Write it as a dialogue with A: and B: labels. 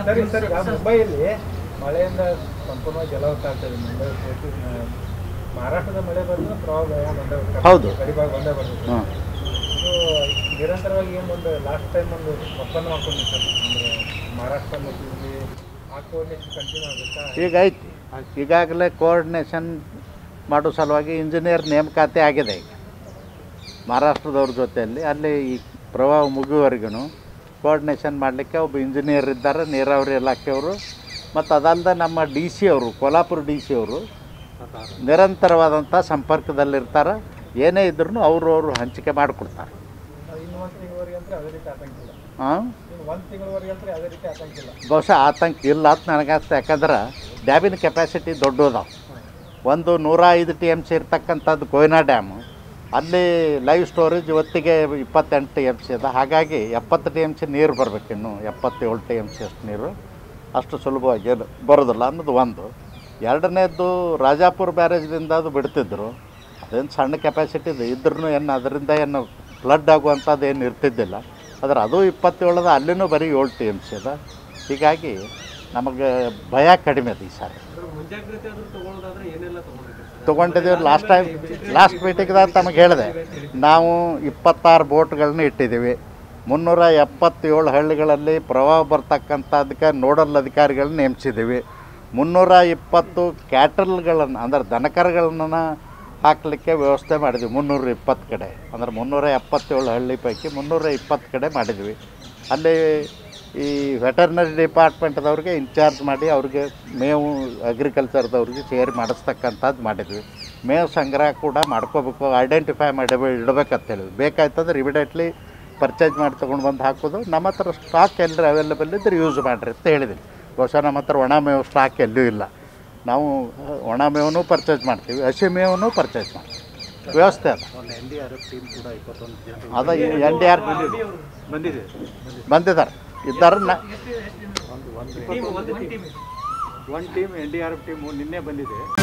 A: ಸರಿ ಸರಿ ಈಗ ಮುಂಬೈಯಲ್ಲಿ ಮಳೆಯಿಂದ ಸಂಪೂರ್ಣವಾಗಿ ಜಲವತ್ತ ಆಗ್ತದೆ ಮುಂಬೈ ಪೂರ್ತಿ, ಆ, ಮಹಾರಾಷ್ಟ್ರದ ಮಳೆ ಬಂದ್ರೆ ಪ್ರವಾಹ ಭಯ ಬಂದೇ ಬರ್ತದೆ.
B: ಹೌದು.
A: ಗಡಿಭಾಗ ಬಂದೇ ಬರ್ತದೆ
B: ಹಾಂ
A: ಇದು ನಿರಂತರವಾಗಿ ಏನು ಒಂದು ಲಾಸ್ಟ್ ಟೈಮ್ ಒಂದು ಒಪ್ಪಂದ ಮಾಡ್ಕೊಂಡಿದ್ದು ಸರ್ ಅಂದರೆ ಮಹಾರಾಷ್ಟ್ರ ಮತ್ತು ಇಲ್ಲಿ ಆ ಕೋರ್ಡಿನೇಷನ್ ಕಂಟಿನ್ಯೂ ಆಗುತ್ತಾ
B: ಈಗ ಐತಿ ಈಗಾಗಲೇ ಕೋಆರ್ಡಿನೇಷನ್ ಮಾಡೋ ಸಲುವಾಗಿ ಇಂಜಿನಿಯರ್ ನೇಮಕಾತಿ ಆಗಿದೆ ಈಗ ಮಹಾರಾಷ್ಟ್ರದವ್ರ ಜೊತೆಯಲ್ಲಿ ಅಲ್ಲಿ ಈ ಪ್ರವಾಹ ಮುಗಿಯುವವರೆಗೂ ಕೋಆರ್ಡಿನೇಷನ್ ಮಾಡಲಿಕ್ಕೆ ಒಬ್ಬ ಇಂಜಿನಿಯರ್ ಇದ್ದಾರೆ ನೀರಾವರಿ ಇಲಾಖೆಯವರು ಮತ್ತು ಅದಲ್ಲದೆ ನಮ್ಮ ಡಿ ಸಿ ಅವರು ಕೋಲ್ಹಾಪುರ ಡಿ ಸಿ ಅವರು ನಿರಂತರವಾದಂಥ ಸಂಪರ್ಕದಲ್ಲಿರ್ತಾರೆ ಏನೇ ಇದ್ರೂ ಅವರು ಅವರು ಹಂಚಿಕೆ ಮಾಡಿಕೊಡ್ತಾರೆ
A: ಇನ್ನು ಒಂದು ತಿಂಗಳವರೆಗೆ ಅಂತ ಯಾವುದೇ ರೀತಿ ಆತಂಕ ಇಲ್ಲ
B: ಹಾಂ
A: ಇನ್ನು ಒಂದು ತಿಂಗಳವರೆಗೆ ಅಂತ ಯಾವುದೇ ರೀತಿ ಆತಂಕ ಇಲ್ಲ
B: ಬಹುಶಃ ಆತಂಕ ಇಲ್ಲ ಅಂತ ನನಗನ್ಸುತ್ತೆ ಯಾಕಂದ್ರೆ ಡ್ಯಾಮಿನ ಕೆಪಾಸಿಟಿ ದೊಡ್ಡದಾವ ಒಂದು ನೂರ ಐದು ಟಿ ಎಮ್ ಸಿ ಇರ್ತಕ್ಕಂಥದ್ದು ಕೊಯ್ನಾ ಡ್ಯಾಮು ಅಲ್ಲಿ ಲೈವ್ ಸ್ಟೋರೇಜ್ ಇವತ್ತಿಗೆ ಇಪ್ಪತ್ತೆಂಟು ಟಿ ಎಮ್ ಸಿ ಇದೆ ಹಾಗಾಗಿ ಎಪ್ಪತ್ತು ಟಿ ಎಮ್ ಸಿ ನೀರು ಬರಬೇಕು ಇನ್ನು ಎಪ್ಪತ್ತೇಳು ಟಿ ಎಮ್ ಸಿ ಅಷ್ಟು ನೀರು ಅಷ್ಟು ಸುಲಭವಾಗಿ ಏನು ಬರೋದಿಲ್ಲ ಅನ್ನೋದು ಒಂದು ಎರಡನೇದ್ದು ರಾಜಾಪುರ ಬ್ಯಾರೇಜ್ದಿಂದ ಅದು ಬಿಡ್ತಿದ್ರು ಅದೇನು ಸಣ್ಣ ಕೆಪಾಸಿಟಿ ಇದೆ ಇದ್ರೂ ಏನು ಅದರಿಂದ ಏನು ಫ್ಲಡ್ ಆಗುವಂಥದ್ದು ಏನು ಇರ್ತಿದ್ದಿಲ್ಲ ಆದರೆ ಅದು ಇಪ್ಪತ್ತೇಳದ ಅಲ್ಲಿನೂ ಬರೀ ಏಳು ಟಿ ಎಮ್ ಸಿ ಇದೆ ಹೀಗಾಗಿ ನಮಗೆ ಭಯ ಕಡಿಮೆ ಇದೆ ಈ ಸಾರಿ
A: ಮುಂಜಾಗ್ರತೆ ಆದರೂ ತಗೊಳ್ಳೋದಾದ್ರೆ ಏನೆಲ್ಲ ತಗೊಂಡಿದ್ದೀರಿ
B: ತೊಗೊಂಡಿದ್ದೀವಿ ಲಾಸ್ಟ್ ಟೈಮ್ ಲಾಸ್ಟ್ ಮೀಟಿಂಗ್ದಾಗ ತಮಗೆ ಹೇಳಿದೆ ನಾವು ಇಪ್ಪತ್ತಾರು ಬೋಟ್ಗಳನ್ನ ಇಟ್ಟಿದ್ದೀವಿ ಮುನ್ನೂರ ಎಪ್ಪತ್ತೇಳು ಹಳ್ಳಿಗಳಲ್ಲಿ ಪ್ರವಾಹ ಬರ್ತಕ್ಕಂಥದ್ದಕ್ಕೆ ನೋಡಲ್ ಅಧಿಕಾರಿಗಳನ್ನ ನೇಮಿಸಿದ್ದೀವಿ ಮುನ್ನೂರ ಇಪ್ಪತ್ತು ಕ್ಯಾಟಲ್ಗಳನ್ನು ಅಂದ್ರೆ ದನಕರುಗಳನ್ನ ಹಾಕಲಿಕ್ಕೆ ವ್ಯವಸ್ಥೆ ಮಾಡಿದ್ವಿ ಮುನ್ನೂರ ಇಪ್ಪತ್ತು ಕಡೆ ಅಂದ್ರೆ ಮುನ್ನೂರ ಎಪ್ಪತ್ತೇಳು ಹಳ್ಳಿ ಪೈಕಿ ಮುನ್ನೂರ ಇಪ್ಪತ್ತು ಕಡೆ ಮಾಡಿದ್ವಿ ಅಲ್ಲಿ ಈ ವೆಟರ್ನರಿ ಡಿಪಾರ್ಟ್ಮೆಂಟ್ದವ್ರಿಗೆ ಇನ್ಚಾರ್ಜ್ ಮಾಡಿ ಅವ್ರಿಗೆ ಮೇವು ಅಗ್ರಿಕಲ್ಚರ್ದವ್ರಿಗೆ ಸೇರಿ ಮಾಡಿಸ್ತಕ್ಕಂಥದ್ದು ಮಾಡಿದ್ವಿ ಮೇವು ಸಂಗ್ರಹ ಕೂಡ ಮಾಡ್ಕೋಬೇಕು ಐಡೆಂಟಿಫೈ ಮಾಡಿ ಇಡಬೇಕಂತ ಹೇಳಿದ್ವಿ ಬೇಕಾಯ್ತಂದ್ರೆ ಇಮಿಡಿಯೇಟ್ಲಿ ಪರ್ಚೇಸ್ ಮಾಡಿ ತೊಗೊಂಡು ಬಂದು ಹಾಕೋದು ನಮ್ಮ ಹತ್ರ ಸ್ಟಾಕ್ ಎಲ್ಲರೂ ಅವೈಲೇಬಲ್ ಇದ್ರೆ ಯೂಸ್ ಮಾಡಿರಿ ಅಂತ ಹೇಳಿದ್ದೀನಿ ಬಹುಶಃ ನಮ್ಮ ಹತ್ರ ಒಣ ಮೇವು ಸ್ಟಾಕ್ ಎಲ್ಲೂ ಇಲ್ಲ ನಾವು ಒಣ ಮೇವೂ ಪರ್ಚೇಸ್ ಮಾಡ್ತೀವಿ ಹಸಿ ಮೇವೂ ಪರ್ಚೇಸ್ ಮಾಡ್ತೀವಿ ವ್ಯವಸ್ಥೆ ಅದ ಅದ ಎನ್ ಡಿ ಆರ್
A: ಬಂದಿದೆ
B: ಬಂದಿದ್ದಾರೆ ಇದ್ದಾರೆ ನ
A: ಒಂದು team N D R F team ನಿನ್ನೆ ಬಂದಿದೆ